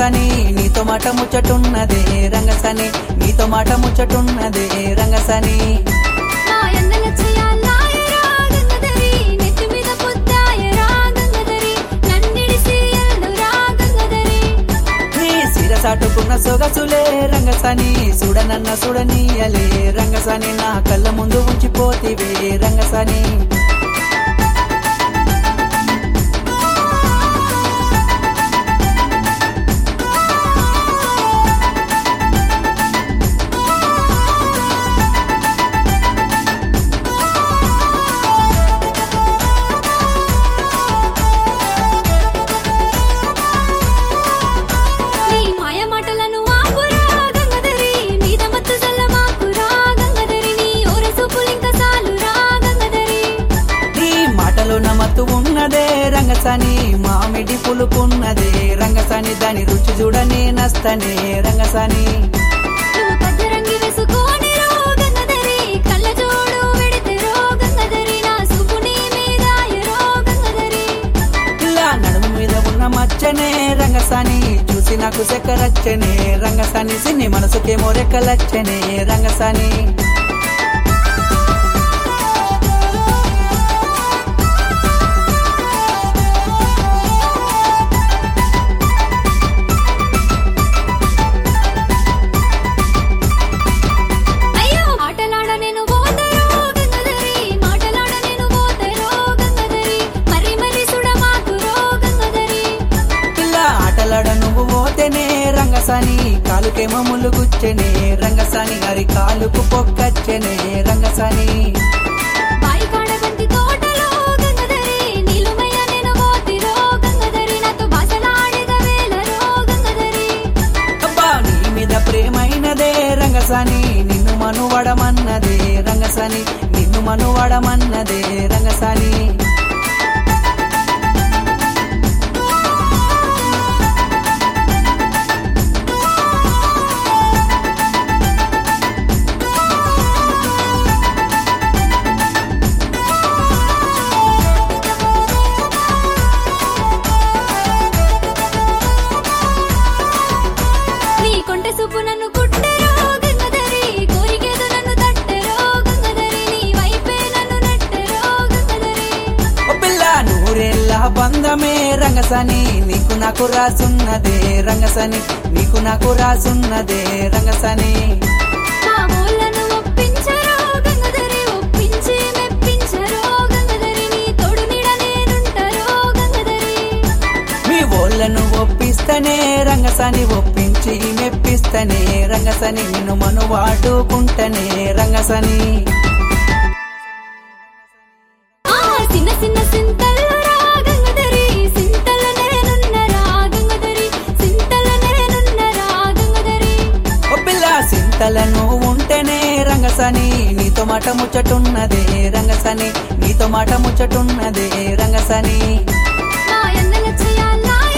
రంగసని నీతో మాట ముచ్చటున్నదే రంగసని నీతో మాట ముచ్చటున్నదే రంగసని నా ఎన్నెల చెయ్యాలాయరా గంగధరి నెత్తి మీద పుత్తాయరా గంగధరి నన్నిడిసి ఎల్లురా గంగధరి నీ సిరసాటుకున్న సొగసులే రంగసని చూడనన్న చూడనీయలే రంగసని నా కళ్ళ ముందు ఉంచిపోతివే రంగసని నీ మాయ మాటలను ఆపురా గంగధరి మీద మత్తు చల్లమాకురా గంగధరి నీ ఓర సూపులింక సాలురా గంగధరి నీ మాటలో నమత్తు ఉన్నదే రంగసని మామిడి పులుపున్నదే రంగసని దాని రుచి చూడనే నస్తనే రంగసని నువ్వు కద్దరంగి వేసుకొని రో గంగధరి కళ్ళ జోడు వెడితే రో గంగధరి నా సూపు నీ మీద ఎరో గంగధరి ఇలా నడుము మీద ఉన్న మచ్చనే రంగసాని చూసి నాకు సెక్కరచ్చనే రంగసాని సిన్ని మనసుకేమో రెక్కలచ్చనే రంగసాని అయ్యో ఆటలాడ నేను పోతరో గంగధరి మాటలాడ నేను పోతరో గంగధరి మరి మరి సుడమాకురో గంగధరి ఇలా ఆటలాడ నువ్వు పోతేనే రంగసాని కాలుకేమో ముళ్ళు గుచ్చెనే రంగసాని హరి కాలుకు పొక్కచ్చనే రంగసాని బాయి కాడ బంతి తోటలో గంగధరి నీలుమయ్య నేను పోతిరో గంగధరి నాతో భాషలాడిన వేళరో గంగధరి అబ్బా నీ మీద ప్రేమైనదే రంగసాని నిన్ను మనువడమన్నదే రంగసాని నిన్ను మనువడమన్నదే రంగసాని నీ కొంటె సూపు నన్ను కుట్టెరో గంగధరి కోరికేదో నన్ను తట్టెరో గంగధరి నీ వైపే నన్ను నెట్టెరో గంగధరి ఓ పిల్ల నూరేళ్ళ బంధమే రంగసాని నీకు నాకు రాసున్నదే రంగసాని నీకు నాకు రాసున్నదే రంగసాని నా మోళ్ళను ఒప్పించరో గంగధరి ఒప్పించి మెప్పించరో గంగధరి నీ తోడు నీడ నేనుంటరో గంగధరి మీ ఓళ్ళను ఒప్పిస్తనే రంగసాని ఒప్పించి మెప్పిస్తనే రంగసని నిన్ను మను వాడుకుంటనే రంగసని ఆ చిన్న చిన్న సింతల్లరా గంగధరి సింతల నేనున్నరా గంగధరి సింతల నేనున్నరా గంగధరి ఓ పిల్ల సింతలను ఉంటేనే రంగసని నీతో మాట ముచ్చటున్నదే రంగసని నీతో మాట ముచ్చటున్నదే రంగసని నా ఎన్నెల చెయ్యాలా